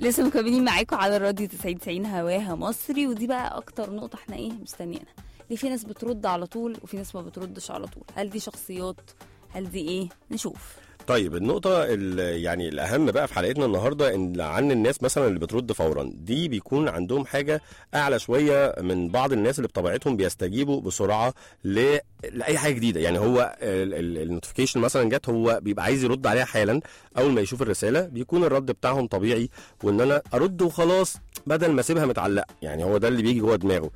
لسه مكملين معاكم على الراديو 90 90 هواها مصري ودي بقى اكتر نقطه احنا ايه مستنيينها ليه في ناس بترد على طول وفي ناس ما بتردش على طول هل دي شخصيات هل دي ايه نشوف طيب النقطة ال- يعني الأهم بقى في حلقتنا النهاردة إن عن الناس مثلا اللي بترد فورا دي بيكون عندهم حاجة أعلى شوية من بعض الناس اللي بطبيعتهم بيستجيبوا بسرعة ل... لأي حاجة جديدة يعني هو النوتيفيكيشن مثلا جت هو بيبقى عايز يرد عليها حالا أول ما يشوف الرسالة بيكون الرد بتاعهم طبيعي وإن أنا أرد وخلاص بدل ما أسيبها متعلقة يعني هو ده اللي بيجي جوه دماغه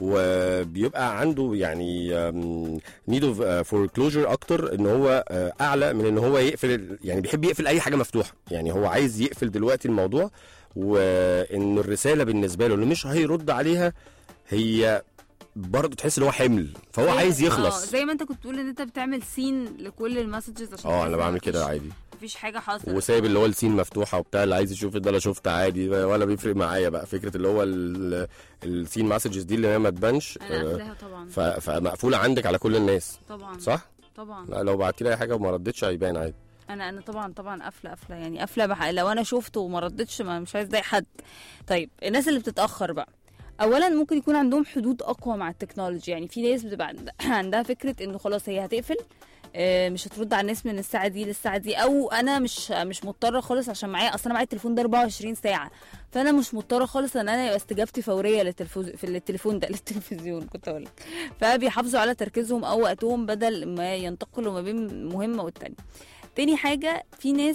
وبيبقى عنده يعني نيد اوف فور كلوجر اكتر ان هو آه، اعلى من ان هو يقفل ال- يعني بيحب يقفل اي حاجه مفتوحه يعني هو عايز يقفل دلوقتي الموضوع وان الرساله بالنسبه له اللي مش هيرد عليها هي برضه تحس ان هو حمل فهو زي- عايز اه يخلص زي ما انت كنت بتقول ان انت بتعمل سين لكل المسجز عشان اه تحس انا ان بعمل مفيش- كده عادي مفيش حاجه حصلت وسايب اللي هو السين مفتوحه وبتاع اللي عايز يشوف ده انا شفت عادي ولا بيفرق معايا بقى فكره اللي هو ال- السين مسجز دي اللي هي ما تبانش انا آه، قافلاها طبعا ف- فمقفوله عندك على كل الناس طبعا صح؟ طبعا لا لو بعت لي اي حاجه وما ردتش هيبان عادي انا انا طبعا طبعا قافله قافله يعني قافله بح... لو انا شفته وما ردتش ما مش عايز اضايق حد طيب الناس اللي بتتاخر بقى اولا ممكن يكون عندهم حدود اقوى مع التكنولوجي يعني في ناس بتبقى عند- عندها فكره انه خلاص هي هتقفل آه، مش هترد على الناس من الساعه دي للساعه دي او انا مش مش مضطره خالص عشان معايا اصلا معايا التليفون ده 24 ساعه فانا مش مضطره خالص ان انا يبقى استجابتي فوريه للتلفوز في التليفون ده للتلفزيون كنت اقول لك فبيحافظوا على تركيزهم او وقتهم بدل ما ينتقلوا ما بين مهمه والتانيه تاني حاجه في ناس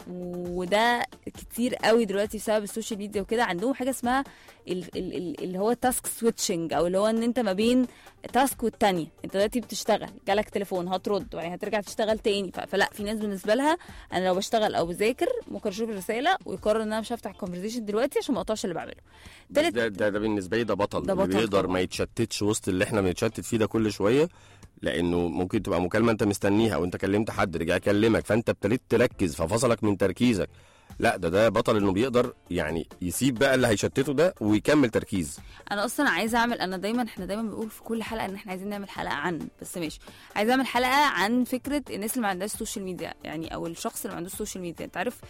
وده كتير قوي دلوقتي بسبب السوشيال ميديا وكده عندهم حاجه اسمها ال- ال- ال- اللي هو تاسك سويتشنج او اللي هو ان انت ما بين تاسك والتانية انت دلوقتي بتشتغل جالك تليفون هترد وبعدين هترجع تشتغل تاني ف- فلا في ناس بالنسبه لها انا لو بشتغل او بذاكر ممكن اشوف الرساله ويقرر ان انا مش هفتح الكونفرزيشن دلوقتي عشان ما اقطعش اللي بعمله تالت ده, ده, ده بالنسبه لي ده بطل ده اللي بطل بيقدر طبعا. ما يتشتتش وسط اللي احنا بنتشتت فيه ده كل شويه لانه ممكن تبقى مكالمه انت مستنيها وانت كلمت حد رجع يكلمك فانت ابتديت تركز ففصلك من تركيزك لا ده ده بطل انه بيقدر يعني يسيب بقى اللي هيشتته ده ويكمل تركيز انا اصلا عايزه اعمل انا دايما احنا دايما بنقول في كل حلقه ان احنا عايزين نعمل حلقه عن بس ماشي عايزه اعمل حلقه عن فكره الناس اللي ما عندهاش سوشيال ميديا يعني او الشخص اللي ما عندوش سوشيال ميديا انت عارف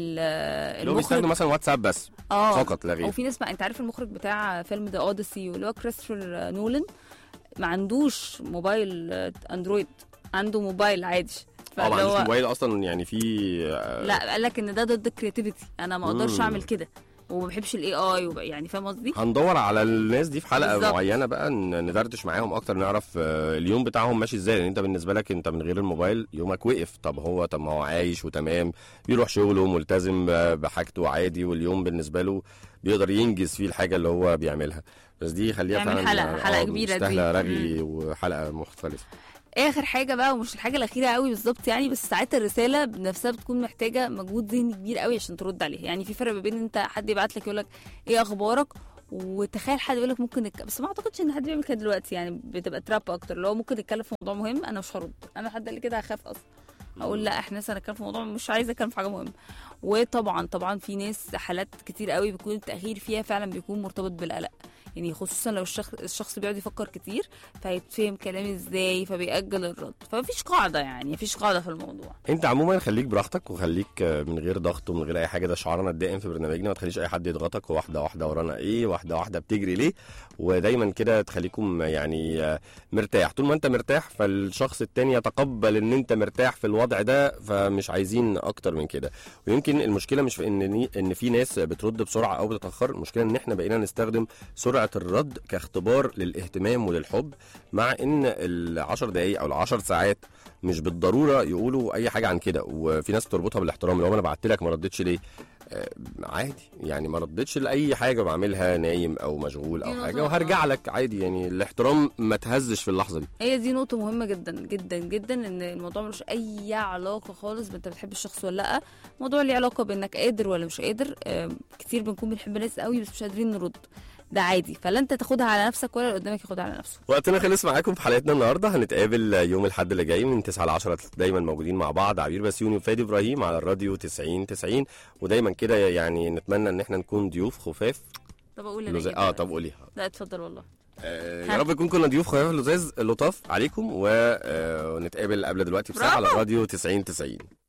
ال- لو بيستخدم المخرج مثلا واتساب بس اه فقط لا غير او في ناس ما انت عارف المخرج بتاع فيلم ذا اوديسي واللي هو كريستوفر نولان ما عندوش موبايل آه، اندرويد عنده موبايل عادي اه ما فاللي عندوش هو موبايل اصلا يعني في آه، لا قال لك ان ده ضد الكرياتيفيتي انا ما اقدرش مم. اعمل كده وما بحبش الاي اي يعني فاهم قصدي هندور على الناس دي في حلقه بالظبط. معينه بقى ن- ندردش معاهم اكتر نعرف آه، اليوم بتاعهم ماشي ازاي لان انت بالنسبه لك انت من غير الموبايل يومك وقف طب هو طب ما هو عايش وتمام بيروح شغله ملتزم ب- بحاجته عادي واليوم بالنسبه له بيقدر ينجز فيه الحاجه اللي هو بيعملها بس دي خليها نعمل فعلا حلقة- حلقة كبيرة دي. مستاهله رغي مم. وحلقه مختلفه اخر حاجه بقى ومش الحاجه الاخيره قوي بالظبط يعني بس ساعات الرساله بنفسها بتكون محتاجه مجهود ذهني كبير قوي عشان ترد عليها يعني في فرق ما بين انت حد يبعت لك يقول لك ايه اخبارك وتخيل حد يقول لك ممكن نك... بس ما اعتقدش ان حد بيعمل كده دلوقتي يعني بتبقى تراب اكتر اللي هو ممكن نتكلم في موضوع مهم انا مش هرد انا حد اللي كده هخاف اصلا اقول لا احنا لسه هنتكلم في موضوع مش عايزه اتكلم في حاجه مهمه وطبعا طبعا في ناس حالات كتير قوي بيكون التاخير فيها فعلا بيكون مرتبط بالقلق يعني خصوصا لو الشخص الشخص بيقعد يفكر كتير فهيتفهم كلامي ازاي فبيأجل الرد فمفيش قاعده يعني مفيش قاعده في الموضوع انت عموما خليك براحتك وخليك آه، من غير ضغط ومن غير اي حاجه ده شعارنا الدائم في برنامجنا ما تخليش اي حد يضغطك واحده واحده ورانا ايه واحده واحده بتجري ليه ودايما كده تخليكم يعني آه، مرتاح طول ما انت مرتاح فالشخص التاني يتقبل ان انت مرتاح في الوضع ده فمش عايزين اكتر من كده ويمكن المشكله مش في ان ان في ناس بترد بسرعه او بتتاخر المشكله ان احنا بقينا نستخدم سرعه الرد كاختبار للاهتمام وللحب مع ان العشر دقايق او العشر ساعات مش بالضروره يقولوا اي حاجه عن كده وفي ناس بتربطها بالاحترام لو انا بعت لك ما ردتش ليه آه، عادي يعني ما ردتش لاي حاجه بعملها نايم او مشغول دي او نقطة- حاجه وهرجع لك عادي يعني الاحترام ما تهزش في اللحظه دي هي دي نقطة مهمة جدا جدا جدا ان الموضوع ملوش اي علاقة خالص بانت بتحب الشخص ولا لا الموضوع ليه علاقة بانك قادر ولا مش قادر آم، كتير بنكون بنحب ناس قوي بس مش قادرين نرد ده عادي فلا انت تاخدها على نفسك ولا اللي قدامك ياخدها على نفسه وقتنا خلص معاكم في حلقتنا النهارده هنتقابل يوم الاحد اللي جاي من 9 ل 10 دايما موجودين مع بعض عبير بسيوني وفادي ابراهيم على الراديو 90 90 ودايما كده يعني نتمنى ان احنا نكون ضيوف خفاف طب اقول انا لزاز إيه اه بقى؟ طب قوليها لا اتفضل والله آه ها. يا رب نكون كنا ضيوف خفاف لزاز لطاف عليكم و- آه، ونتقابل قبل دلوقتي بساعه على برافو. الراديو 90 90